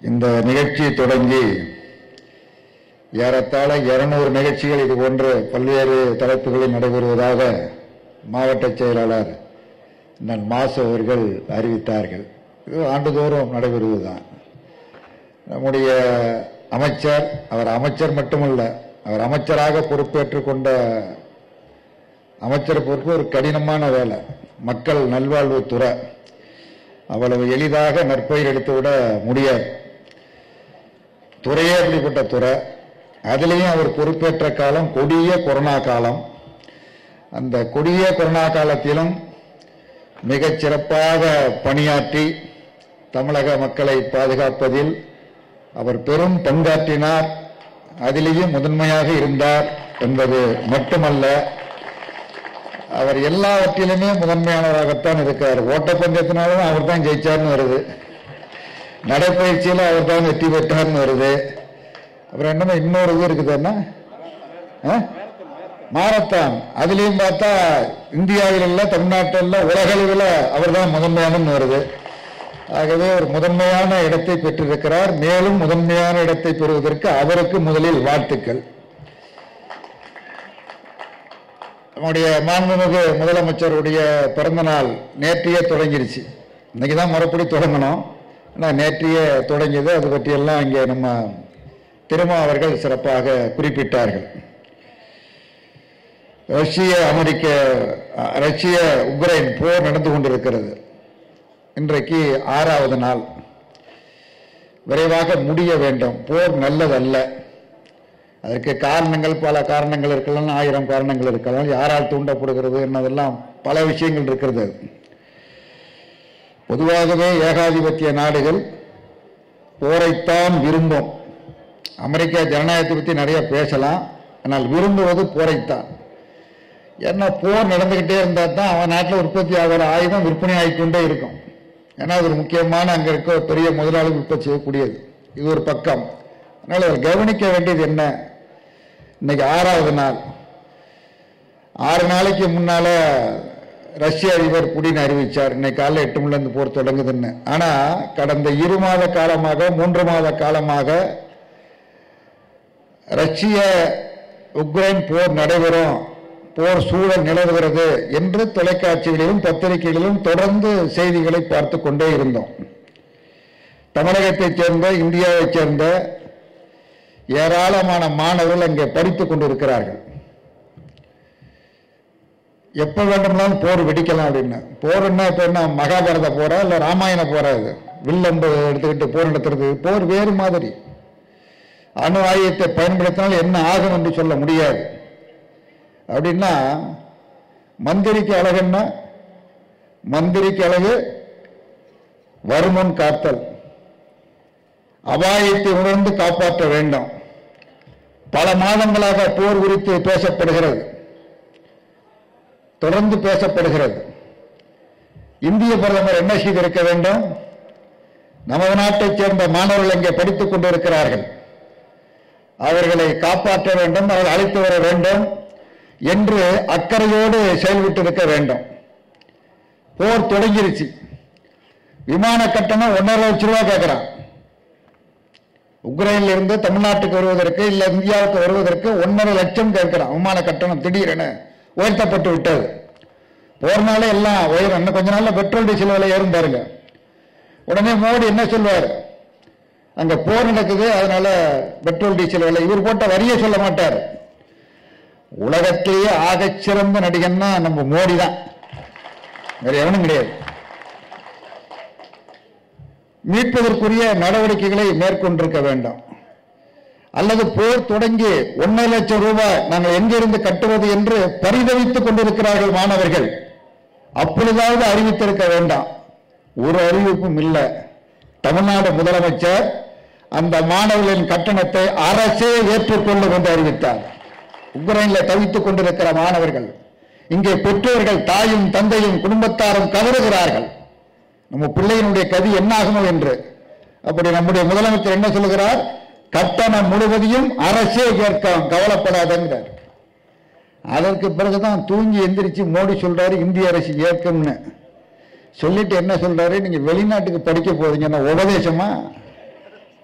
இந்த நிகழ்ச்சி தொடங்கி ஏறத்தாழ இருநூறு நிகழ்ச்சிகள் இது போன்று பல்வேறு தலைப்புகளில் நடைபெறுவதாக மாவட்ட செயலாளர் நன் மாசு அவர்கள் அறிவித்தார்கள் இது ஆண்டுதோறும் நடைபெறுவதுதான் நம்முடைய அமைச்சர் அவர் அமைச்சர் மட்டுமல்ல அவர் அமைச்சராக பொறுப்பேற்றுக் கொண்ட அமைச்சர் பொறுப்பு ஒரு கடினமான வேலை மக்கள் நல்வாழ்வுத்துறை அவ்வளவு எளிதாக நற்பெயர் எடுத்துவிட முடியாது துறையே அப்படிப்பட்ட துறை அதுலேயும் அவர் பொறுப்பேற்ற காலம் கொடிய கொரோனா காலம் அந்த கொடிய கொரோனா காலத்திலும் மிகச் சிறப்பாக பணியாற்றி தமிழக மக்களை பாதுகாப்பதில் அவர் பெரும் பங்காற்றினார் அதிலேயும் முதன்மையாக இருந்தார் என்பது மட்டுமல்ல அவர் எல்லாவற்றிலுமே முதன்மையானவராகத்தான் இருக்கார் ஓட்டப்பந்தயத்தினாலும் அவர் தான் ஜெயிச்சார்னு வருது நடைப்பயிற்சியில் அவர் தான் வெற்றி பெற்றார்னு வருது அப்புறம் என்னமோ இன்னொரு இது இருக்குதுன்னா ஆ? மாரத்தான் அதுலேயும் பார்த்தா இந்தியாவில் இல்லை தமிழ்நாட்டில் இல்லை உலகளவில் அவர் தான் முதன்மையானன்னு வருது ஆகவே ஒரு முதன்மையான இடத்தை பெற்றிருக்கிறார் மேலும் முதன்மையான இடத்தை பெறுவதற்கு அவருக்கு முதலில் வாழ்த்துக்கள் நம்முடைய மாண்புமிகு முதலமைச்சருடைய பிறந்த நாள் நேற்றையே தொடங்கிருச்சு இன்னைக்கு தான் முறைப்படி தொடங்கணும் ஆனால் நேற்றையே தொடங்கியது அது பற்றியெல்லாம் இங்கே நம்ம திருமா அவர்கள் சிறப்பாக குறிப்பிட்டார்கள் ரஷ்ய அமெரிக்க அஹ், ரஷ்ய உக்ரைன் போர் நடந்து கொண்டிருக்கிறது இன்றைக்கு ஆறாவது நாள் விரைவாக முடிய வேண்டும் போர் நல்லதல்ல அதற்கு காரணங்கள் பல காரணங்கள் இருக்கலாம் ஆயிரம் காரணங்கள் இருக்கலாம் யாரால் தூண்டப்படுகிறது என்னதெல்லாம் பல விஷயங்கள் இருக்கிறது பொதுவாகவே ஏகாதிபத்திய நாடுகள் போரைத்தான் விரும்பும் அமெரிக்கா ஜனநாயகத்தை பற்றி நிறைய பேசலாம் ஆனால் விரும்புவது போரைத்தான் ஏன்னா போர் நடந்துக்கிட்டே இருந்தால் தான் அவன் நாட்டில் உற்பத்தி ஆகிற ஆயுதம் விற்பனை ஆகிக்கொண்டே இருக்கும் ஏன்னா அது ஒரு முக்கியமான அங்கே இருக்க ஒரு பெரிய முதலாளி உற்பத்தி செய்யக்கூடியது இது ஒரு பக்கம் அதனால் அவர் கவனிக்க வேண்டியது என்ன இன்னைக்கு ஆறாவது நாள் ஆறு நாளைக்கு முன்னால ரஷ்ய அதிபர் புடின் அறிவிச்சார் இன்னைக்கு காலைல எட்டு மணில இருந்து போர் தொடங்குதுன்னு ஆனா கடந்த இரு மாத காலமாக மூன்று மாத காலமாக ரஷ்ய உக்ரைன் போர் நடைபெறும் போர் சூழல் நிலவுகிறது என்று தொலைக்காட்சிகளிலும் பத்திரிகைகளிலும் தொடர்ந்து செய்திகளை பார்த்து கொண்டே இருந்தோம் தமிழகத்தைச் சேர்ந்த இந்தியாவைச் சேர்ந்த ஏராளமான மாணவர்கள் அங்கே படித்துக் கொண்டிருக்கிறார்கள் எப்ப வேண்டும்னாலும் போர் வெடிக்கலாம் அப்படின்னு போர்னா இப்ப என்ன மகாபாரத போரா இல்ல ராமாயண போரா இது வில்லம்பு எடுத்துக்கிட்டு போர் நடத்துறது போர் வேறு மாதிரி அணு ஆயுதத்தை பயன்படுத்தினால் என்ன ஆகும் என்று சொல்ல முடியாது அப்படின்னா மந்திரிக்கு அழகு என்ன மந்திரிக்கு அழகு வருமுன் காத்தல் அபாயத்தை உணர்ந்து காப்பாற்ற வேண்டும் பல மாதங்களாக போர் குறித்து பேசப்படுகிறது தொடர்ந்து பேசப்படுகிறது இந்திய பிரதமர் என்ன செய்திருக்க வேண்டும் நமது நாட்டைச் சேர்ந்த மாணவர்கள் இங்கே படித்துக் கொண்டிருக்கிறார்கள் அவர்களை காப்பாற்ற வேண்டும் அவர்கள் அழைத்து வர வேண்டும் என்று அக்கறையோடு செயல்பட்டிருக்க வேண்டும் போர் தொடங்கிருச்சு விமான கட்டணம் ஒன்றரை லட்சம் ரூபாய் கேட்கிறான் உக்ரைனில் இருந்து தமிழ்நாட்டுக்கு வருவதற்கு இல்ல இந்தியாவுக்கு வருவதற்கு ஒன்றரை லட்சம் கேட்கிறான் விமான கட்டணம் திடீரென உயர்த்தப்பட்டு விட்டது போறனால எல்லாம் உயரும் இன்னும் கொஞ்ச நாள்ல பெட்ரோல் டீசல் விலை ஏறும் பாருங்க உடனே மோடி என்ன சொல்வார் அங்க போர் நடக்குது அதனால பெட்ரோல் டீசல் விலை இவர் போட்ட வரியை சொல்ல மாட்டார் உலகத்திலேயே ஆகச் சிறந்த நடிகன்னா நம்ம மோடி தான் வேற எவனும் கிடையாது மீட்பதற்குரிய நடவடிக்கைகளை மேற்கொண்டிருக்க வேண்டும் அல்லது போர் தொடங்கி ஒன்னரை லட்சம் ரூபாய் நாங்கள் எங்கிருந்து கட்டுவது என்று பரிதவித்துக் கொண்டிருக்கிறார்கள் மாணவர்கள் அப்பொழுதாவது அறிவித்திருக்க வேண்டாம் ஒரு அறிவிப்பும் இல்லை தமிழ்நாடு முதலமைச்சர் அந்த மாணவர்களின் கட்டணத்தை அரசே ஏற்றுக்கொள்ளும் என்று அறிவித்தார் உக்ரைனில் தவித்துக் கொண்டிருக்கிற மாணவர்கள் இங்கே பெற்றோர்கள் தாயும் தந்தையும் குடும்பத்தாரும் கதறுகிறார்கள் நம்ம பிள்ளையினுடைய கதி என்னாகுமோ என்று அப்படி நம்முடைய முதலமைச்சர் என்ன சொல்லுகிறார் கட்டணம் முழுவதையும் அரசே கேட்கும் கவலைப்படாதங்கிறார் அதற்கு பிறகுதான் தூங்கி எந்திரிச்சு மோடி சொல்றாரு இந்திய அரசு ஏற்கும்னு சொல்லிட்டு என்ன சொல்றாரு நீங்க வெளிநாட்டுக்கு படிக்க போறீங்கன்னா உபதேசமா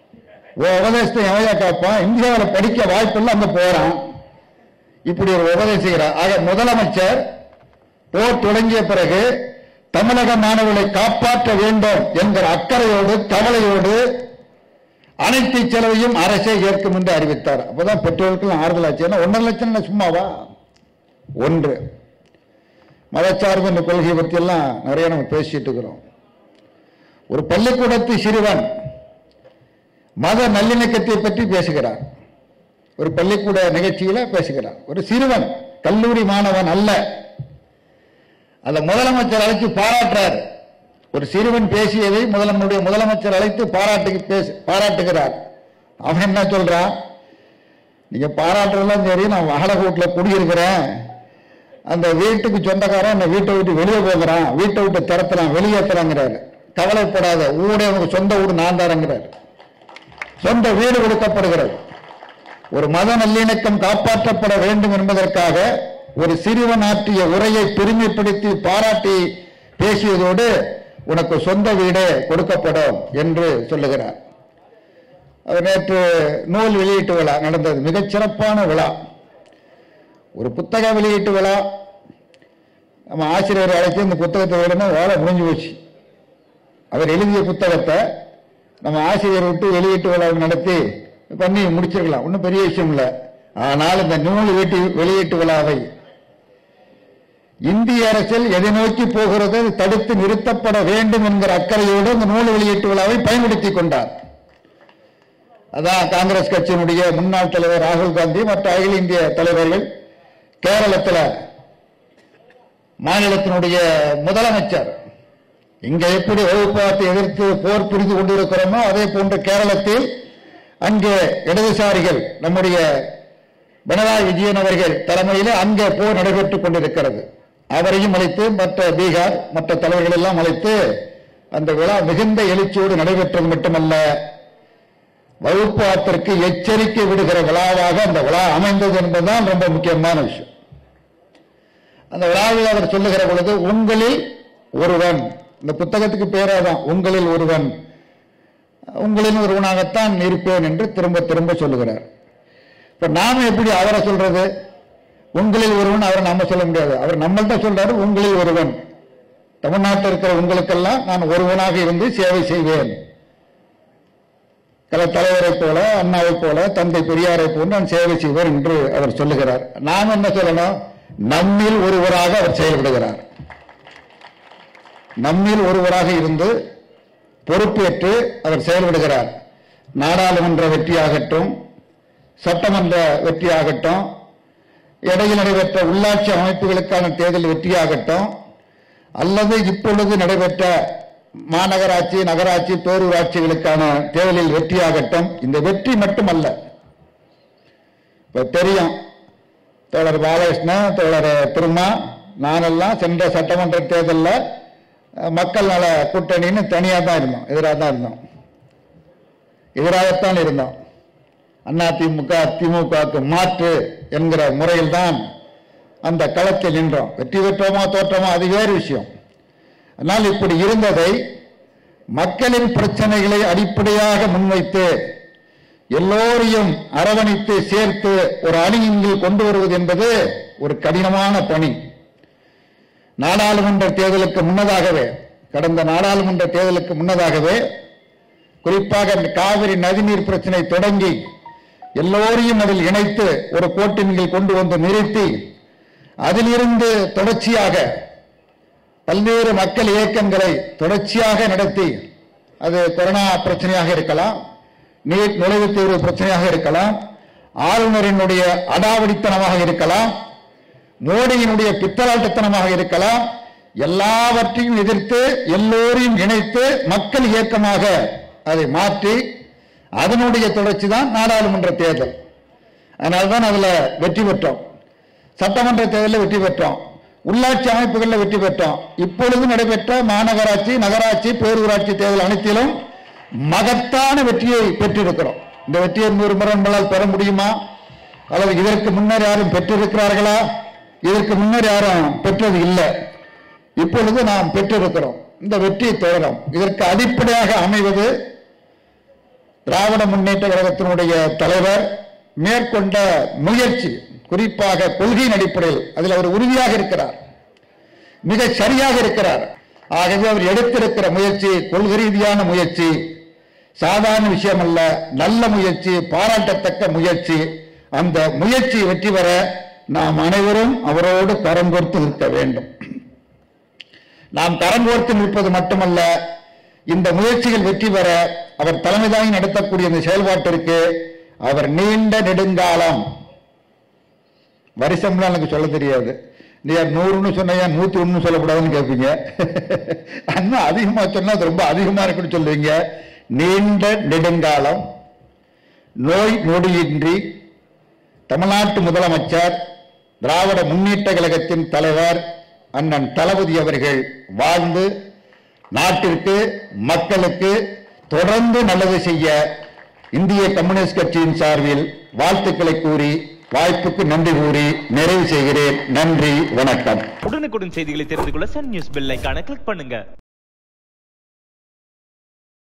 உன் உபதேசத்தை எவையா காப்பான் இந்தியாவில் படிக்க வாய்ப்பில்லை அங்க போறான் இப்படி ஒரு உபதேசிக்கிறார் ஆக முதலமைச்சர் போர் தொடங்கிய பிறகு தமிழக மாணவர்களை காப்பாற்ற வேண்டும் என்கிற அக்கறையோடு கவலையோடு அனைத்து செலவையும் அரசே ஏற்கும் என்று அறிவித்தார் அப்பதான் பெற்றோர்களுக்கு ஆறுதல் ஆச்சு ஏன்னா ஒன்றரை லட்சம் என்ன சும்மாவா ஒன்று மதச்சார்பு இந்த கொள்கையை பற்றி எல்லாம் நிறைய நம்ம பேசிட்டு இருக்கிறோம் ஒரு பள்ளிக்கூடத்து சிறுவன் மத நல்லிணக்கத்தை பற்றி பேசுகிறார் ஒரு பள்ளிக்கூட நிகழ்ச்சியில பேசுகிறார் ஒரு சிறுவன் கல்லூரி மாணவன் அல்ல அந்த முதலமைச்சர் அழைத்து பாராட்டுறார் ஒரு சிறுவன் பேசியதை முதலமைச்சருடைய முதலமைச்சர் அழைத்து பாராட்டு பேசு பாராட்டுகிறார் அவன் என்ன சொல்றான் நீங்க பாராட்டுறதெல்லாம் சரி நான் வாழகூட்டில் குடியிருக்கிறேன் அந்த வீட்டுக்கு சொந்தக்காரன் அந்த வீட்டை விட்டு வெளியே போகிறான் வீட்டை விட்டு திறத்துறான் வெளியேற்றுறாங்கிறாரு கவலைப்படாத ஊடே உனக்கு சொந்த வீடு நான் தரங்கிறார் சொந்த வீடு கொடுக்கப்படுகிறது ஒரு மத நல்லிணக்கம் காப்பாற்றப்பட வேண்டும் என்பதற்காக ஒரு சிறுவன் ஆற்றிய உரையை பெருமைப்படுத்தி பாராட்டி பேசியதோடு உனக்கு சொந்த வீடு கொடுக்கப்படும் என்று சொல்லுகிறார் அது நேற்று நூல் வெளியீட்டு விழா நடந்தது மிகச் சிறப்பான விழா ஒரு புத்தக வெளியீட்டு விழா நம்ம ஆசிரியர் அழைத்து இந்த புத்தகத்தை விடணும் வேலை முடிஞ்சு போச்சு அவர் எழுதிய புத்தகத்தை நம்ம ஆசிரியர் விட்டு வெளியீட்டு விழா நடத்தி பண்ணி முடிச்சிருக்கலாம் ஒன்றும் பெரிய விஷயம் இல்லை ஆனால் இந்த நூல் வீட்டு வெளியீட்டு விழாவை இந்திய அரசில் எதை நோக்கி போகிறது அது தடுத்து நிறுத்தப்பட வேண்டும் என்கிற அக்கறையோடு இந்த நூல் வெளியீட்டு விழாவை பயன்படுத்திக் கொண்டார் அதான் காங்கிரஸ் கட்சியினுடைய முன்னாள் தலைவர் ராகுல் காந்தி மற்ற அகில இந்திய தலைவர்கள் கேரளத்தில் மாநிலத்தினுடைய முதலமைச்சர் இங்க எப்படி வகுப்பாத்தை எதிர்த்து போர் புரிந்து கொண்டிருக்கிறோமோ அதே போன்று கேரளத்தில் அங்கே இடதுசாரிகள் நம்முடைய பினராயி விஜயன் அவர்கள் தலைமையில் அங்கே போர் நடைபெற்றுக் கொண்டிருக்கிறது அவரையும் அழைத்து மற்ற பீகார் மற்ற தலைவர்கள் எல்லாம் அழைத்து அந்த விழா மிகுந்த எழுச்சியோடு நடைபெற்றது மட்டுமல்ல வகுப்பு ஆத்திற்கு எச்சரிக்கை விடுகிற விழாவாக அந்த விழா அமைந்தது என்பதுதான் ரொம்ப முக்கியமான விஷயம் அந்த விழாவில் அவர் சொல்லுகிற பொழுது உங்களில் ஒருவன் இந்த புத்தகத்துக்கு பேரே தான் உங்களில் ஒருவன் உங்களில் ஒருவனாகத்தான் இருப்பேன் என்று திரும்ப திரும்ப சொல்லுகிறார் இப்ப நாம எப்படி அவரை சொல்றது உங்களில் ஒருவன் அவரை நம்ம சொல்ல முடியாது அவர் நம்மள்ட்ட சொல்றாரு உங்களில் ஒருவன் தமிழ்நாட்டில் இருக்கிற உங்களுக்கெல்லாம் நான் ஒருவனாக இருந்து சேவை செய்வேன் பல தலைவரைப் போல அண்ணாவைப் போல தந்தை பெரியாரை போன்று நான் சேவை செய்வேன் என்று அவர் சொல்லுகிறார் நாம் என்ன சொல்லணும் நம்மில் ஒருவராக அவர் செயல்படுகிறார் நம்மில் ஒருவராக இருந்து பொறுப்பேற்று அவர் செயல்படுகிறார் நாடாளுமன்ற வெற்றியாகட்டும் சட்டமன்ற வெற்றியாகட்டும் இடையில் நடைபெற்ற உள்ளாட்சி அமைப்புகளுக்கான தேர்தல் வெற்றியாகட்டும் அல்லது இப்பொழுது நடைபெற்ற மாநகராட்சி நகராட்சி பேரூராட்சிகளுக்கான தேர்தலில் வெற்றியாகட்டும் இந்த வெற்றி மட்டுமல்ல இப்ப தெரியும் தோழர் பாலகிருஷ்ணன் தோழர் திருமா நானெல்லாம் சென்ற சட்டமன்ற தேர்தலில் அஹ், மக்கள் நல கூட்டணின்னு தனியாக தான் இருந்தோம் எதிராக தான் இருந்தோம் எதிராகத்தான் இருந்தோம் அண்ணா திமுக திமுகவுக்கு மாற்று என்கிற முறையில் தான் அந்த களத்தில் நின்றோம் வெற்றி பெற்றோமா தோற்றோமா அது வேறு விஷயம் ஆனால் இப்படி இருந்ததை மக்களின் பிரச்சனைகளை அடிப்படையாக முன்வைத்து எல்லோரையும் அரவணைத்து சேர்த்து ஒரு அணியின் கீழ் கொண்டு வருவது என்பது ஒரு கடினமான பணி நாடாளுமன்ற தேர்தலுக்கு முன்னதாகவே கடந்த நாடாளுமன்ற தேர்தலுக்கு முன்னதாகவே குறிப்பாக இந்த காவிரி நதிநீர் பிரச்சனை தொடங்கி எல்லோரையும் அதில் இணைத்து ஒரு கோட்டின் கீழ் கொண்டு வந்து நிறுத்தி அதிலிருந்து தொடர்ச்சியாக பல்வேறு மக்கள் இயக்கங்களை தொடர்ச்சியாக நடத்தி அது கொரோனா பிரச்சனையாக இருக்கலாம் நீட் நுழைவுத் தேர்வு பிரச்சனையாக இருக்கலாம் ஆளுநரினுடைய அடாவடித்தனமாக இருக்கலாம் மோடியினுடைய பித்தலாட்டத்தனமாக இருக்கலாம் எல்லாவற்றையும் எதிர்த்து எல்லோரையும் இணைத்து மக்கள் இயக்கமாக அதை மாற்றி அதனுடைய தொடர்ச்சி தான் நாடாளுமன்ற தேர்தல் அதனால்தான் அதுல வெற்றி பெற்றோம் சட்டமன்ற தேர்தலில் வெற்றி பெற்றோம் உள்ளாட்சி அமைப்புகளில் வெற்றி பெற்றோம் இப்பொழுது நடைபெற்ற மாநகராட்சி நகராட்சி பேரூராட்சி தேர்தல் அனைத்திலும் மகத்தான வெற்றியை பெற்றிருக்கிறோம் இந்த வெற்றியை நூறு முறை நம்மளால் பெற முடியுமா அல்லது இதற்கு முன்னர் யாரும் பெற்றிருக்கிறார்களா இதற்கு முன்னர் யாரும் பெற்றது இல்லை இப்பொழுது நாம் பெற்றிருக்கிறோம் இந்த வெற்றி தொடரும் இதற்கு அடிப்படையாக அமைவது திராவிட முன்னேற்ற கழகத்தினுடைய தலைவர் மேற்கொண்ட முயற்சி குறிப்பாக கொள்கையின் அடிப்படையில் அதில் அவர் உறுதியாக இருக்கிறார் மிக சரியாக இருக்கிறார் ஆகவே அவர் எடுத்திருக்கிற முயற்சி கொள்கை ரீதியான முயற்சி சாதாரண விஷயம் அல்ல நல்ல முயற்சி பாராட்டத்தக்க முயற்சி அந்த முயற்சி வெற்றி பெற நாம் அனைவரும் அவரோடு கரம் கோர்த்து நிற்க வேண்டும் நாம் கரம் கோர்த்து நிற்பது மட்டுமல்ல இந்த முயற்சிகள் வெற்றி பெற அவர் தலைமை தாங்கி நடத்தக்கூடிய இந்த செயல்பாட்டிற்கு அவர் நீண்ட நெடுங்காலம் வருஷம்லாம் எனக்கு சொல்ல தெரியாது நீ நூறுன்னு சொன்னையா நூத்தி ஒண்ணு சொல்லக்கூடாதுன்னு கேட்பீங்க இன்னும் அதிகமா சொன்னா அது ரொம்ப அதிகமா இருக்குன்னு சொல்லுவீங்க நீண்ட நெடுங்காலம் நோய் நொடியின்றி தமிழ்நாட்டு முதலமைச்சர் திராவிட முன்னேற்ற கழகத்தின் தலைவர் அண்ணன் தளபதி அவர்கள் வாழ்ந்து நாட்டிற்கு மக்களுக்கு தொடர்ந்து நல்லது செய்ய இந்திய கம்யூனிஸ்ட் கட்சியின் சார்பில் வாழ்த்துக்களை கூறி வாய்ப்புக்கு நன்றி கூறி நிறைவு செய்கிறேன் நன்றி வணக்கம் உடனுக்குடன் செய்திகளை தெரிந்து கொள்ள சன் நியூஸ் பெல் ஐகானை கிளிக் பண்ணுங்க